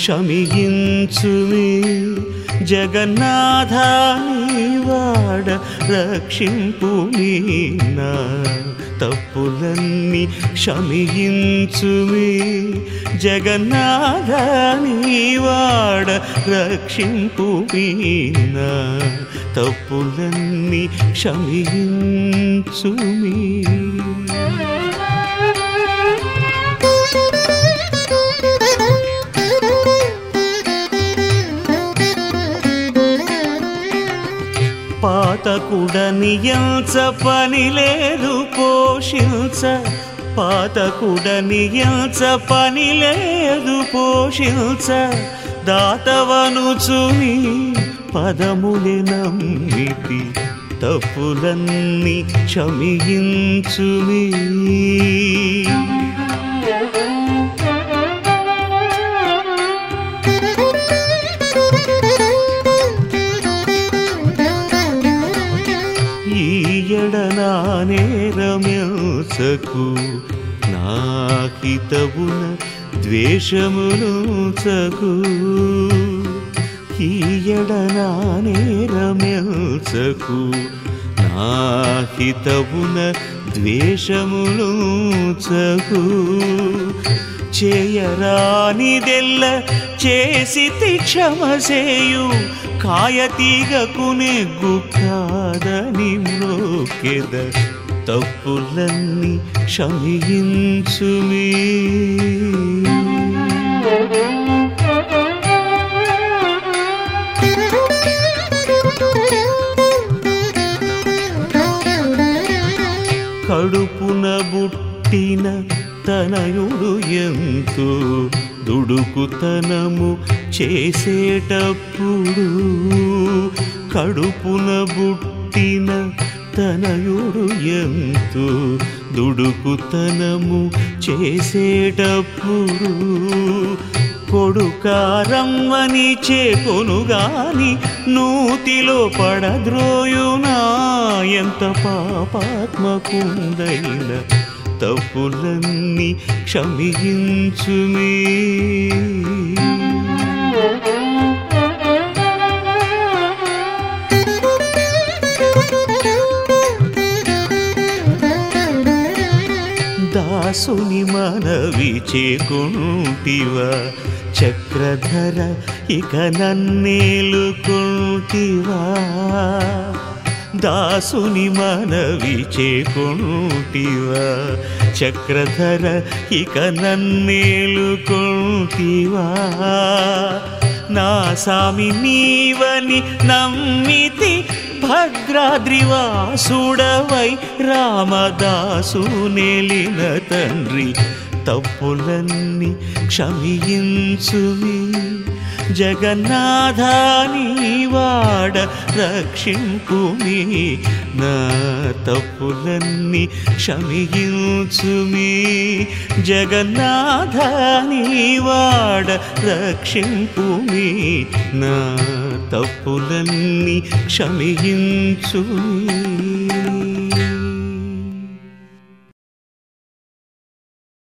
క్షమించుమి జగన్నాథాని వాడ రక్షింపు నా తప్పులన్నీ క్షమించుమి జగన్నాథాని వాడ రక్షింపు నా తప్పులన్నీ క్షమించుమి పాతకుడని ఎంచ పని లేదు పోషించ పాతకుడని ఎంచ పని లేదు పోషించ దాతవనుచుని పదములే నమ్మితి తప్పులన్నీ క్షమించుమి ఈయడనా నేరమెల్సకు నాకితవున ద్వేషమునుచకు ఈయడనా నేరమెల్సకు నాహితవున ద్వేషమునుచకు చేయరానిదెల్ల చేసి క్షమసేయు కాయతీగకు నెగ్గు కాదని మ్రోకెద తప్పులన్నీ క్షమించుమి కడుపున బుట్టిన తనయుడు ఎంతో దుడుకుతనము చేసేటప్పుడు కడుపున బుట్టిన తనయుడు ఎంతో దుడుకుతనము చేసేటప్పుడు కొడుకారమ్మని చేకొనుగాని నూతిలో పడద్రోయునా ఎంత పాపాత్మకుందైన తప్పులన్నీ క్షమించుమి దాసుని మనవి చేకుంటివ చక్రధర ఇక నన్నేలుకుంటివా దాసుని మనవి చేకుంటివా చక్రధర ఇక నన్నేలుకుంటివా నా సామి నీవని నమ్మితి భద్రాద్రివాసుడవై రామదాసు నెలిన తండ్రి తప్పులన్నీ క్షమించుమి జగన్నాథాని వాడ రక్షింపుమి నా తప్పులన్నీ క్షమించుమి జగన్నాథాని వాడ రక్షింపుమి నా తప్పులన్నీ క్షమించుమి